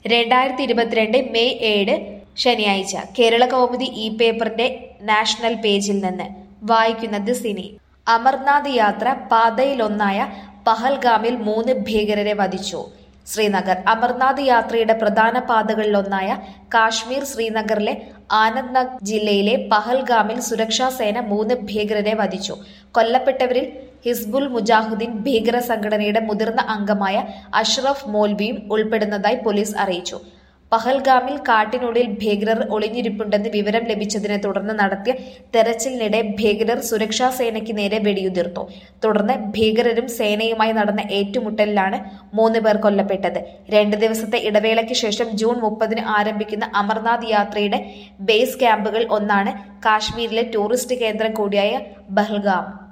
രണ്ടായിരത്തി ഇരുപത്തിരണ്ട് മെയ് ഏഴ് ശനിയാഴ്ച കേരള കൗമുദി ഇ പേപ്പറിന്റെ നാഷണൽ പേജിൽ നിന്ന് വായിക്കുന്നത് സിനി അമർനാഥ് യാത്ര പാതയിലൊന്നായ പഹൽഗാമിൽ മൂന്ന് ഭീകരരെ വധിച്ചു ശ്രീനഗർ അമർനാഥ് യാത്രയുടെ പ്രധാന പാതകളിലൊന്നായ കാശ്മീർ ശ്രീനഗറിലെ ആനന്ദ്നാഗ് ജില്ലയിലെ പഹൽഗാമിൽ സുരക്ഷാ സേന മൂന്ന് ഭീകരരെ വധിച്ചു കൊല്ലപ്പെട്ടവരിൽ ഹിസ്ബുൾ മുജാഹിദ്ദീൻ ഭീകര സംഘടനയുടെ മുതിർന്ന അംഗമായ അഷ്റഫ് മോൽവിയും ഉൾപ്പെടുന്നതായി പോലീസ് അറിയിച്ചു പഹൽഗാമിൽ കാട്ടിനുള്ളിൽ ഭീകരർ ഒളിഞ്ഞിരിപ്പുണ്ടെന്ന് വിവരം ലഭിച്ചതിനെ തുടർന്ന് നടത്തിയ തെരച്ചിലിനിടെ ഭീകരർ സുരക്ഷാ സേനയ്ക്ക് നേരെ വെടിയുതിർത്തു തുടർന്ന് ഭീകരരും സേനയുമായി നടന്ന ഏറ്റുമുട്ടലിലാണ് മൂന്ന് പേർ കൊല്ലപ്പെട്ടത് രണ്ട് ദിവസത്തെ ഇടവേളയ്ക്ക് ശേഷം ജൂൺ മുപ്പതിന് ആരംഭിക്കുന്ന അമർനാഥ് യാത്രയുടെ ബേസ് ക്യാമ്പുകൾ ഒന്നാണ് കാശ്മീരിലെ ടൂറിസ്റ്റ് കേന്ദ്രം കൂടിയായ ബഹൽഗാം